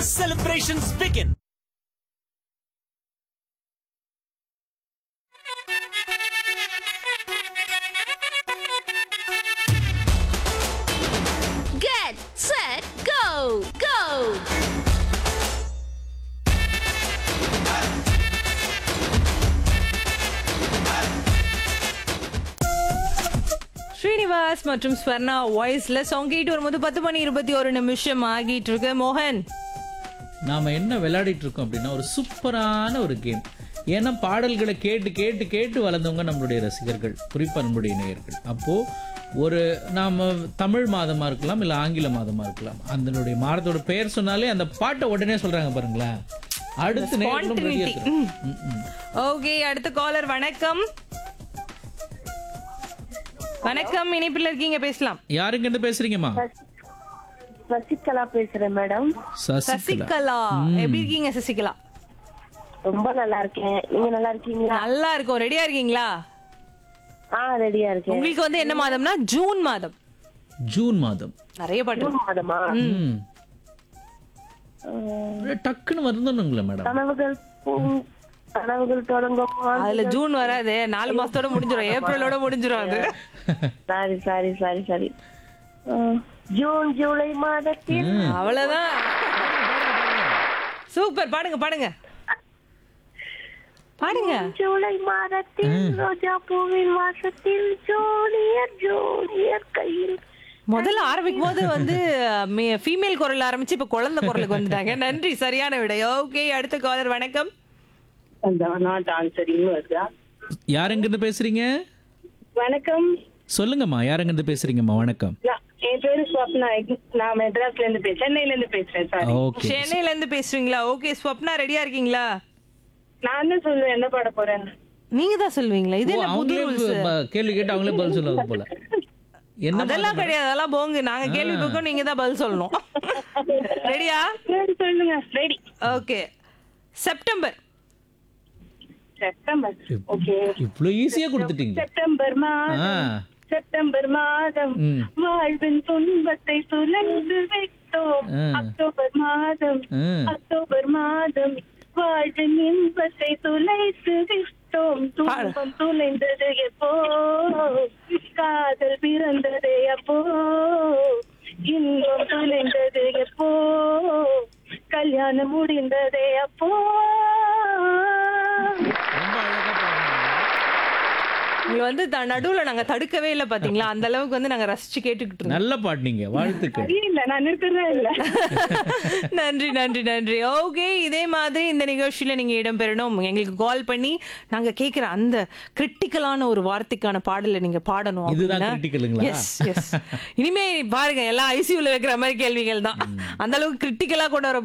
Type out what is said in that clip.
celebrations begin. Get set go go Srinivas மற்றும் ஸ்வர்ணா வாய்ஸ்ல song கேட்டு வரும்போது பத்து மணி இருபத்தி ஒரு நிமிஷம் ஆகிட்டு இருக்கு மோகன் நாம என்ன விளையாடிட்டு இருக்கோம் அப்படின்னா ஒரு சூப்பரான ஒரு கேம் ஏன்னா பாடல்களை கேட்டு கேட்டு கேட்டு வளர்ந்தவங்க நம்மளுடைய ரசிகர்கள் குறிப்பா நம்மளுடைய நேயர்கள் அப்போ ஒரு நாம தமிழ் மாதமா இருக்கலாம் இல்ல ஆங்கில மாதமா இருக்கலாம் அதனுடைய மாதத்தோட பெயர் சொன்னாலே அந்த பாட்டை உடனே சொல்றாங்க பாருங்களேன் அடுத்து நேயர்களும் ready ஆ இருக்கிறாங்க. ம், ம். ஓகே அடுத்த காலர் வணக்கம் வணக்கம் இனிப்பில் இருக்கீங்க பேசலாம் யாருங்க இருந்து பேசுறீங்கம்மா சசிகலா பேசுறேன் மேடம் சசிகலா சசிகலா எப்படி இருக்கீங்க சசிகலா ரொம்ப நல்லா இருக்கேன் நீங்க நல்லா இருக்கீங்களா நல்லா இருக்கும் ரெடியா இருக்கீங்களா ஆ ரெடியா இருக்கேன் உங்களுக்கு வந்து என்ன மாதம்னா ஜூன் மாதம் ஜூன் மாதம் நிறைய பாட்டு ஜூன் மாதமா ம். டக்குன்னு வந்துடணுங்களா மேடம் கனவுகள் பூ- கனவுகள் தொடங்கும் அதுல ஜூன் வராது நாலு மாசத்தோட முடிஞ்சிடும் ஏப்ரலோட முடிஞ்சிடும் அது sorry sorry sorry sorry June July மாதத்தில் அவ்வளவுதான் சூப்பர் பாடுங்க பாடுங்க பாடுங்க ஜூலை மாதத்தில் ரோஜா பூவின் வாசத்தில் ஜூனியர் ஜூனியர் கையில் முதல்ல ஆரம்பிக்கும் போது வந்து ஃபீமேல் குரல் ஆரம்பிச்சு இப்ப குழந்தை குரலுக்கு வந்துட்டாங்க நன்றி சரியான விடை ஓகே அடுத்த காலர் வணக்கம் அந்த நாட் ஆன்சரிங் வருதா யாருங்க இருந்து பேசுறீங்க வணக்கம் சொல்லுங்கம்மா யாருங்க இருந்து பேசுறீங்கம்மா வணக்கம் நான்- என் பேரு ஸ்வப்னா நான் மெட்ராஸ்ல இருந்து பேசுறேன் சென்னையில இருந்து பேசுறேன் சார் ஓகே சென்னையில இருந்து பேசுறீங்களா ஓகே ஸ்வப்னா ரெடியா இருக்கீங்களா நான் தான் சொல்லுவேன் என்ன பாட போறேன் நீங்க தான் சொல்வீங்களா இது ஓ, என்ன புது அவங்களே rules? ப- கேள்வி கேட்டு அவங்களே பதில் சொல்லுவாங்க போல என்ன அதெல்லாம் கிடையாது அதெல்லாம் போங்க நாங்க கேள்வி கேட்கும் நீங்க தான் பதில் சொல்லணும் ரெடியா சரி சொல்லுங்க ready okay September September okay இவ்ளோ ஈஸியா கொடுத்துட்டீங்க செப்டம்பர் ஆ, மாதம் செப்டம்பர் மாதம் ம். வாழ்வின் துன்பத்தை சுழன்று வைத்தோம் ஆ. அக்டோபர் மாதம் ம். அக்டோபர் மாதம் வாழ்வின் இன்பத்தை துளைத்து விட்டோம் துன்பம் துளைந்தது எப்போ காதல் பிறந்தது எப்போ இன்பம் துளைந்தது எப்போ கல்யாணம் முடிந்தது எப்போ ரொம்ப அழகா பாடுனீங்க. உங்களை வந்து த- நடுவுல நாங்க தடுக்கவே இல்லை பாத்தீங்களா அந்த அளவுக்கு வந்து நாங்க ரசிச்சு கேட்டுக்கிட்டு இருந்தோம் நல்ல பாடுனீங்க வாழ்த்துக்கள் இல்ல நான் நிறுத்துறதே இல்ல நன்றி நன்றி நன்றி ஓகே இதே மாதிரி இந்த நிகழ்ச்சியில நீங்க இடம்பெறணும் எங்களுக்கு கால் பண்ணி நாங்க கேக்குற அந்த கிரிட்டிக்கலான ஒரு வார்த்தைக்கான பாடலை நீங்க பாடணும் இதுதான் critical-ங்களா? எஸ் எஸ் இனிமே பாருங்க எல்லாம் ஐசியூல வைக்கிற மாதிரி கேள்விகள் தான் அந்த அளவுக்கு கிரிட்டிக்கலா கொண்டு வர